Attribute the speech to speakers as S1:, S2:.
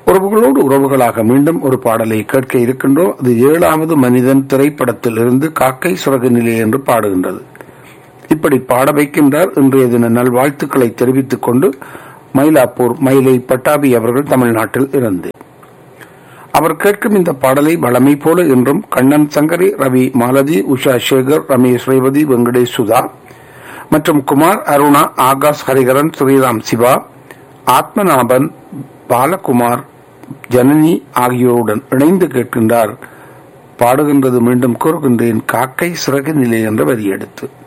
S1: உறவுகளோடு உறவுகளாக மீண்டும் ஒரு பாடலை கேட்க இருக்கின்றோம் அது ஏழாவது மனிதன் திரைப்படத்தில் இருந்து காக்கை சுரகு நிலை என்று பாடுகின்றது இப்படி பாட வைக்கின்றார் இன்றைய தின நல்வாழ்த்துக்களை தெரிவித்துக் கொண்டு மயிலாப்பூர் மயிலை பட்டாபி அவர்கள் தமிழ்நாட்டில் இருந்து அவர் கேட்கும் இந்த பாடலை வளமை போல என்றும் கண்ணன் சங்கரி ரவி மாலதி உஷா சேகர் ரமேஷ் ரேவதி வெங்கடேஷ் சுதா மற்றும் குமார் அருணா ஆகாஷ் ஹரிகரன் ஸ்ரீராம் சிவா ஆத்மநாபன் பாலகுமார் ஜனனி ஆகியோருடன் இணைந்து கேட்கின்றார் பாடுகின்றது மீண்டும் கூறுகின்றேன் காக்கை சிறகு நிலை என்ற வரி எடுத்து